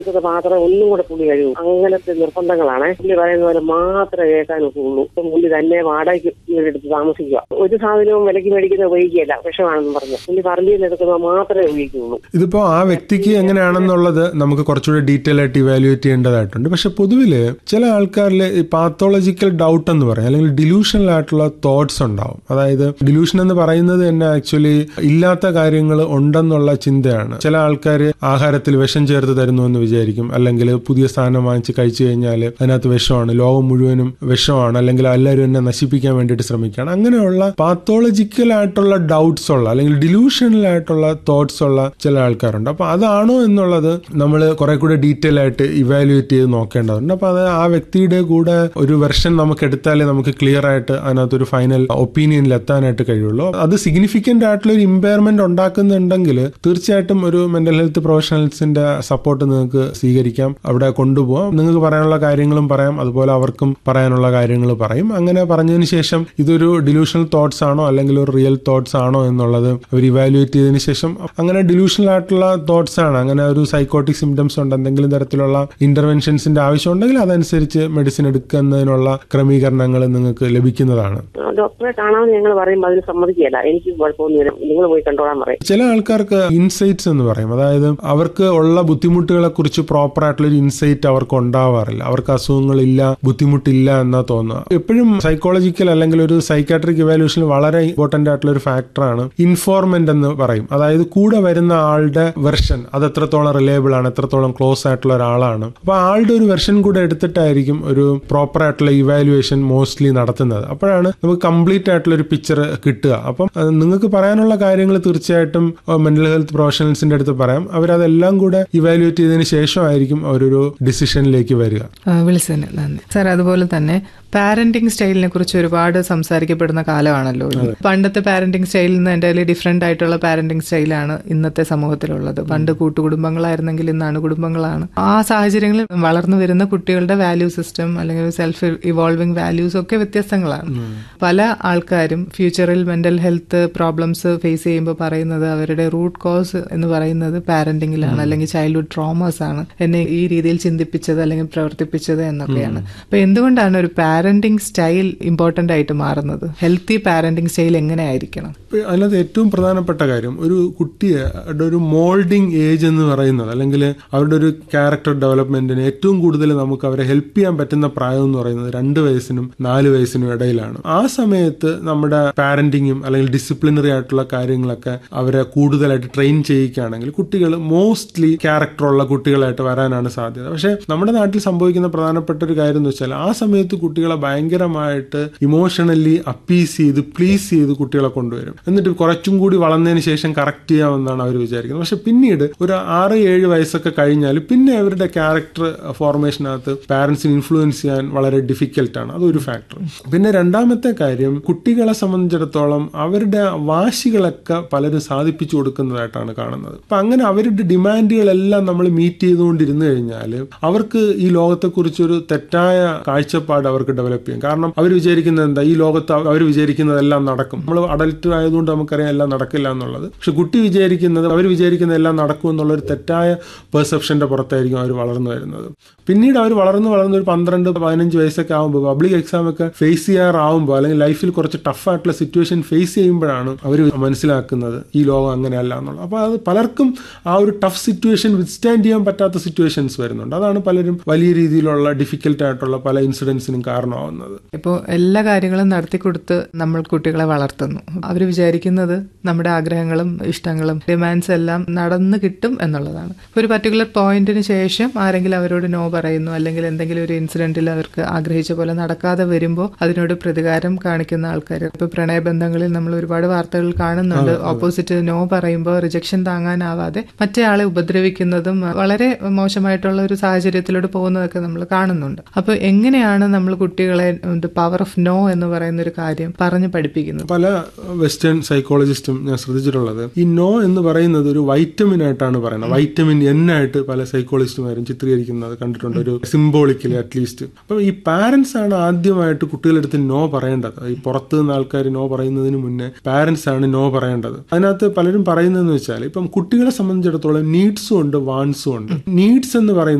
ഇത് മാത്രമേ ഒന്നും കൂടെ പുള്ളി കഴിയൂ അങ്ങനത്തെ നിർബന്ധങ്ങളാണ് പുള്ളി പറയുന്ന പോലെ മാത്രമേ കേൾക്കാൻ ഒക്കുള്ളൂ ഇപ്പം പുള്ളി തന്നെ വാടകയ്ക്ക് വീടെടുത്ത് താമസിക്കുക ഒരു സാധനവും വിലയ്ക്ക് മേടിക്കുന്നത് ഉപയോഗിക്കുകയല്ല വിഷമാണെന്ന് പറഞ്ഞു പുള്ളി പറമ്പിൽ നിന്ന് എടുക്കുന്നത് മാത്രമേ ഉപയോഗിക്കുകയുള്ളൂ ഇതിപ്പോ ആ വ്യക്തിക്ക് എങ്ങനെയാണെന്നുള്ളത് നമുക്ക് കുറച്ചുകൂടി ഡീറ്റെയിൽ ആയിട്ട് ഇവാലുവേറ്റ് ചെയ്യേണ്ടതായിട്ടുണ്ട് പക്ഷെ പൊതുവിൽ ചില ആൾക്കാരിൽ ഈ പാത്തോളജിക്കൽ ഡൗട്ട് എന്ന് പറയും അല്ലെങ്കിൽ ഡിലൂഷണൽ ആയിട്ടുള്ള തോട്ട്സ് ഉണ്ടാവും അതായത് ഡിലൂഷൻ എന്ന് പറയുന്നത് തന്നെ ആക്ച്വലി ഇല്ലാത്ത കാര്യങ്ങൾ ഉണ്ടെന്നുള്ള ചിന്തയാണ് ചില ആൾക്കാർ ആഹാരത്തിൽ വിഷം ചേർത്ത് തരുന്നു എന്ന് വിചാരിക്കും അല്ലെങ്കിൽ പുതിയ സാധനം വാങ്ങിച്ച് കഴിച്ചു കഴിഞ്ഞാൽ അതിനകത്ത് വിഷമാണ് ലോകം മുഴുവനും വിഷമാണ് അല്ലെങ്കിൽ എല്ലാവരും എന്നെ നശിപ്പിക്കാൻ വേണ്ടിയിട്ട് ശ്രമിക്കുകയാണ് അങ്ങനെയുള്ള പാത്തോളജിക്കൽ ആയിട്ടുള്ള ഡൗട്ട്സ് ഉള്ള അല്ലെങ്കിൽ ഡിലൂഷണൽ ആയിട്ടുള്ള തോട്ട്സ് ഉള്ള ചില ആൾക്കാരുണ്ട് അപ്പൊ അതാണോ എന്നുള്ളത് നമ്മൾ കുറെ കൂടെ ഡീറ്റെയിൽ ആയിട്ട് ഇവാലുവേറ്റ് ചെയ്ത് നോക്കേണ്ടതുണ്ട് അപ്പൊ അത് ആ വ്യക്തിയുടെ കൂടെ ഒരു വെർഷൻ നമുക്ക് എടുത്താലേ നമുക്ക് ക്ലിയർ ആയിട്ട് അതിനകത്ത് ഒരു ഫൈനൽ ഒപ്പീനിയനിൽ എത്താനായിട്ട് കഴിയുള്ളൂ അത് സിഗ്നിഫിക്കന്റ് ആയിട്ടുള്ള ഒരു ഇമ്പയർമെന്റ് ഉണ്ടാക്കുന്നുണ്ടെങ്കിൽ തീർച്ചയായിട്ടും ഒരു മെന്റൽ ഹെൽത്ത് പ്രൊഫഷണൽസിന്റെ സപ്പോർട്ട് നിങ്ങൾക്ക് സ്വീകരിക്കാം അവിടെ കൊണ്ടുപോകാം നിങ്ങൾക്ക് പറയാനുള്ള കാര്യങ്ങളും പറയാം അതുപോലെ അവർക്കും പറയാനുള്ള കാര്യങ്ങൾ പറയും അങ്ങനെ പറഞ്ഞതിന് ശേഷം ഇതൊരു ഡിലൂഷണൽ തോട്ട്സ് ആണോ അല്ലെങ്കിൽ ഒരു റിയൽ തോട്ട്സ് ആണോ എന്നുള്ളത് അവർ ഇവാലുവേറ്റ് ചെയ്തതിന് ശേഷം അങ്ങനെ ഡിലൂഷണൽ ആയിട്ടുള്ള തോട്ട്സ് ആണ് അങ്ങനെ ഒരു സൈക്കോട്ടിക് സിംറ്റംസ് ഉണ്ട് എന്തെങ്കിലും തരത്തിലുള്ള ഇന്റർവെൻഷൻസിന്റെ ആവശ്യം ഉണ്ടെങ്കിൽ അതനുസരിച്ച് മെഡിസിൻ എടുക്കുന്നതിനുള്ള ക്രമീകരണങ്ങൾ നിങ്ങൾക്ക് ലഭിക്കുന്നതാണ് ആ, ഡോക്ടറെ കാണാമെന്ന് ഞങ്ങൾ പറയുമ്പോൾ അതിന് സമ്മതിക്കുകയല്ല എനിക്ക് കുഴപ്പമൊന്നുമില്ല നിങ്ങൾ പോയി കണ്ടോളാൻ പറയും ചില ആൾക്കാർക്ക് ഇൻസൈറ്റ്സ് എന്ന് പറയും അതായത് അവർക്ക് ഉള്ള ബുദ്ധിമുട്ടുകളെ കുറിച്ച് പ്രോപ്പർ ആയിട്ടുള്ള ഒരു ഇൻസൈറ്റ് അവർക്ക് ഉണ്ടാവാറില്ല അവർക്ക് അസുഖങ്ങളില്ല ബുദ്ധിമുട്ടില്ല എന്നാ തോന്നുക എപ്പോഴും സൈക്കോളജിക്കൽ അല്ലെങ്കിൽ ഒരു സൈക്കാട്രിക് ഇവാലുവേഷൻ വളരെ ഇമ്പോർട്ടന്റ് ആയിട്ടുള്ള ഒരു ഫാക്ടറാണ് ഇൻഫോർമെന്റ് എന്ന് പറയും അതായത് കൂടെ വരുന്ന ആളുടെ വെർഷൻ അത് എത്രത്തോളം റിലയബിൾ ആണ് എത്രത്തോളം ക്ലോസ് ആയിട്ടുള്ള ഒരാളാണ് അപ്പൊ ആളുടെ ഒരു വെർഷൻ കൂടെ എടുത്തിട്ടായിരിക്കും ഒരു പ്രോപ്പർ ആയിട്ടുള്ള ഇവാലുവേഷൻ മോസ്റ്റ്ലി നടത്തുന്നത് അപ്പോഴാണ് നമുക്ക് കംപ്ലീറ്റ് ആയിട്ടുള്ള ഒരു പിക്ചർ കിട്ടുക അപ്പം അത് നിങ്ങൾക്ക് പറയാനുള്ള കാര്യങ്ങൾ തീർച്ചയായിട്ടും മെന്റൽ ഹെൽത്ത് പ്രൊഫഷണൽസിന്റെ അടുത്ത് പറയാം അവരതെല്ലാം കൂടെ ഇവാലുവേറ്റ് ചെയ്തതിന് ശേഷമായിരിക്കും അവരൊരു ഡിസിഷനിലേക്ക് വരിക ആ, വിളിച്ചതിന് നന്ദി സാർ അതുപോലെ തന്നെ പാരന്റിങ് സ്റ്റൈലിനെ കുറിച്ച് ഒരുപാട് സംസാരിക്കപ്പെടുന്ന കാലമാണല്ലോ ഇത്. പണ്ടത്തെ പാരന്റിങ് സ്റ്റൈലിൽ നിന്ന് എൻ്റെ ഡിഫറെന്റ് ആയിട്ടുള്ള പാരന്റിങ് സ്റ്റൈലാണ് ഇന്നത്തെ സമൂഹത്തിലുള്ളത് പണ്ട് കൂട്ടുകുടുംബങ്ങളായിരുന്നെങ്കിൽ ഇന്ന് അണുകുടുംബങ്ങളാണ് ആ സാഹചര്യങ്ങളിൽ വളർന്നു വരുന്ന കുട്ടികളുടെ വാല്യൂ സിസ്റ്റം അല്ലെങ്കിൽ സെൽഫ് ഇവോൾവിംഗ് വാല്യൂസ് ഒക്കെ വ്യത്യസ്തങ്ങളാണ് പല ആൾക്കാരും ഫ്യൂച്ചറിൽ മെന്റൽ ഹെൽത്ത് പ്രോബ്ലംസ് ഫേസ് ചെയ്യുമ്പോൾ പറയുന്നത് അവരുടെ റൂട്ട് കോസ് എന്ന് പറയുന്നത് പാരന്റിങ്ങിലാണ് അല്ലെങ്കിൽ ചൈൽഡ്ഹുഡ് ട്രോമാസ് ആണ് എന്നെ ഈ രീതിയിൽ ചിന്തിപ്പിച്ചത് അല്ലെങ്കിൽ പ്രവർത്തിപ്പിച്ചത് എന്നൊക്കെയാണ് അപ്പൊ എന്തുകൊണ്ടാണ് ഒരു പാരന്റിങ് സ്റ്റൈൽ ഇമ്പോർട്ടന്റ് ആയിട്ട് മാറുന്നത് ഹെൽത്തി പാരന്റിങ് സ്റ്റൈൽ എങ്ങനെയായിരിക്കണം ഇപ്പൊ അതിനകത്ത് ഏറ്റവും പ്രധാനപ്പെട്ട കാര്യം ഒരു കുട്ടിയെ അവരുടെ ഒരു മോൾഡിംഗ് ഏജ് എന്ന് പറയുന്നത് അല്ലെങ്കിൽ അവരുടെ ഒരു ക്യാരക്ടർ ഡെവലപ്മെന്റിന് ഏറ്റവും കൂടുതൽ നമുക്ക് അവരെ ഹെൽപ്പ് ചെയ്യാൻ പറ്റുന്ന പ്രായം എന്ന് പറയുന്നത് രണ്ട് വയസ്സിനും നാല് വയസ്സിനും ഇടയിലാണ് ആ സമയത്ത് നമ്മുടെ പാരന്റിങ്ങും അല്ലെങ്കിൽ ഡിസിപ്ലിനറി ആയിട്ടുള്ള കാര്യങ്ങളൊക്കെ അവരെ കൂടുതലായിട്ട് ട്രെയിൻ ചെയ്യിക്കുകയാണെങ്കിൽ കുട്ടികൾ മോസ്റ്റ്ലി ക്യാരക്ടറുള്ള കുട്ടികളായിട്ട് വരാനാണ് സാധ്യത പക്ഷെ നമ്മുടെ നാട്ടിൽ സംഭവിക്കുന്ന പ്രധാനപ്പെട്ട ഒരു കാര്യം എന്ന് വെച്ചാൽ ആ സമയത്ത് കുട്ടികളെ ഭയങ്കരമായിട്ട് ഇമോഷണലി അപ്പീസ് ചെയ്ത് പ്ലീസ് ചെയ്ത് കുട്ടികളെ കൊണ്ടുവരും എന്നിട്ട് കുറച്ചും കൂടി വളർന്നതിന് ശേഷം കറക്റ്റ് ചെയ്യാമെന്നാണ് അവർ വിചാരിക്കുന്നത് പക്ഷെ പിന്നീട് ഒരു ആറ് ഏഴ് വയസ്സൊക്കെ കഴിഞ്ഞാൽ പിന്നെ അവരുടെ ക്യാരക്ടർ ഫോർമേഷനകത്ത് പാരന്റ്സിന് ഇൻഫ്ലുവൻസ് ചെയ്യാൻ വളരെ ഡിഫിക്കൽട്ടാണ് അതൊരു ഫാക്ടർ പിന്നെ രണ്ടാമത്തെ കാര്യം കുട്ടികളെ സംബന്ധിച്ചിടത്തോളം അവരുടെ വാശികളൊക്കെ പലരും സാധിപ്പിച്ചു കൊടുക്കുന്നതായിട്ടാണ് കാണുന്നത് അപ്പൊ അങ്ങനെ അവരുടെ ഡിമാൻഡുകളെല്ലാം നമ്മൾ മീറ്റ് ചെയ്തുകൊണ്ടിരുന്നു കഴിഞ്ഞാൽ അവർക്ക് ഈ ലോകത്തെക്കുറിച്ചൊരു തെറ്റായ കാഴ്ചപ്പാട് അവർക്ക് ഡെവലപ്പ് ചെയ്യും കാരണം അവർ വിചാരിക്കുന്നത് എന്താ ഈ ലോകത്ത് അവർ വിചാരിക്കുന്നതെല്ലാം നടക്കും നമ്മൾ അഡൽട്ട് ആയതുകൊണ്ട് നമുക്കറിയാം എല്ലാം നടക്കില്ല എന്നുള്ളത് പക്ഷെ കുട്ടി വിചാരിക്കുന്നത് അവർ വിചാരിക്കുന്ന എല്ലാം നടക്കും എന്നുള്ള ഒരു തെറ്റായ പെർസെപ്ഷന്റെ പുറത്തായിരിക്കും അവർ വളർന്നു വരുന്നത് പിന്നീട് അവർ വളർന്ന് വളർന്ന് ഒരു പന്ത്രണ്ട് പതിനഞ്ച് വയസ്സൊക്കെ ആകുമ്പോൾ പബ്ലിക് എക്സാം ഒക്കെ ഫേസ് ചെയ്യാറാവുമ്പോൾ അല്ലെങ്കിൽ ലൈഫിൽ കുറച്ച് ടഫ് ആയിട്ടുള്ള സിറ്റുവേഷൻ ഫേസ് ചെയ്യുമ്പോഴാണ് അവർ മനസ്സിലാക്കുന്നത് ഈ ലോകം അങ്ങനെയല്ല എന്നുള്ളത് അപ്പോൾ അത് പലർക്കും ആ ഒരു ടഫ് സിറ്റുവേഷൻ വിത്ത്സ്റ്റാൻഡ് ചെയ്യാൻ പറ്റാത്ത സിറ്റുവേഷൻസ് വരുന്നുണ്ട് അതാണ് പലരും വലിയ രീതിയിലുള്ള ഡിഫിക്കൽട്ട് ആയിട്ടുള്ള പല ഇൻസിഡൻസിനും കാരണമാവുന്നത് ഇപ്പോൾ എല്ലാ കാര്യങ്ങളും നടത്തിക്കൊടുത്ത് നമ്മൾ കുട്ടികളെ വളർത്തുന്നു അവർ വിചാരിക്കുന്നത് നമ്മുടെ ആഗ്രഹങ്ങളും ഇഷ്ടങ്ങളും ഡിമാൻഡ്സ് എല്ലാം നടന്നു കിട്ടും എന്നുള്ളതാണ് ഒരു പർട്ടിക്കുലർ പോയിന്റിന് ശേഷം ആരെങ്കിലും അവരോട് നോ പറയുന്നു അല്ലെങ്കിൽ എന്തെങ്കിലും ഒരു ഇൻസിഡന്റിൽ അവർക്ക് ആഗ്രഹിച്ച പോലെ നടക്കാതെ വരുമ്പോൾ അതിനോട് പ്രതികാരം കാണിക്കുന്ന ആൾക്കാർ ഇപ്പൊ പ്രണയബന്ധങ്ങളിൽ നമ്മൾ ഒരുപാട് വാർത്തകൾ കാണുന്നുണ്ട് ഓപ്പോസിറ്റ് നോ പറയുമ്പോൾ റിജക്ഷൻ താങ്ങാനാവാതെ മറ്റേ ആളെ ഉപദ്രവിക്കുന്നതും വളരെ മോശമായിട്ടുള്ള ഒരു സാഹചര്യത്തിലൂടെ പോകുന്നതൊക്കെ നമ്മൾ കാണുന്നുണ്ട് അപ്പോൾ എങ്ങനെയാണ് നമ്മൾ കുട്ടികളെ പവർ ഓഫ് നോ എന്ന് പറയുന്ന ഒരു കാര്യം പറഞ്ഞു പഠിപ്പിക്കുന്നത് പല വെസ്റ്റേൺ സൈക്കോളജിസ്റ്റും ഞാൻ ശ്രദ്ധിച്ചിട്ടുള്ളത് ഈ നോ എന്ന് പറയുന്നത് ഒരു വൈറ്റമിൻ ആയിട്ടാണ് പറയുന്നത് വൈറ്റമിൻ എൻ ആയിട്ട് പല സൈക്കോളജിസ്റ്റുമാരും ചിത്രീകരിക്കുന്നത് കണ്ടിട്ടുണ്ട് ഒരു സിംബോളിക്കലി അറ്റ്ലീസ്റ്റ് അപ്പം ഈ പാരന്റ്സ് ആണ് ആദ്യമായിട്ട് കുട്ടികളെടുത്ത് നോ പറയേണ്ടത് ഈ പുറത്തു നിന്ന് ആൾക്കാർ നോ പറയുന്നതിന് മുന്നേ പാരന്റ്സ് ആണ് നോ പറയേണ്ടത് അതിനകത്ത് പലരും പറയുന്നതെന്ന് വെച്ചാൽ ഇപ്പം കുട്ടികളെ സംബന്ധിച്ചിടത്തോളം നീഡ്സും ഉണ്ട് വാൺസും ഉണ്ട് നീഡ്സ് എന്ന് പറയുന്നത്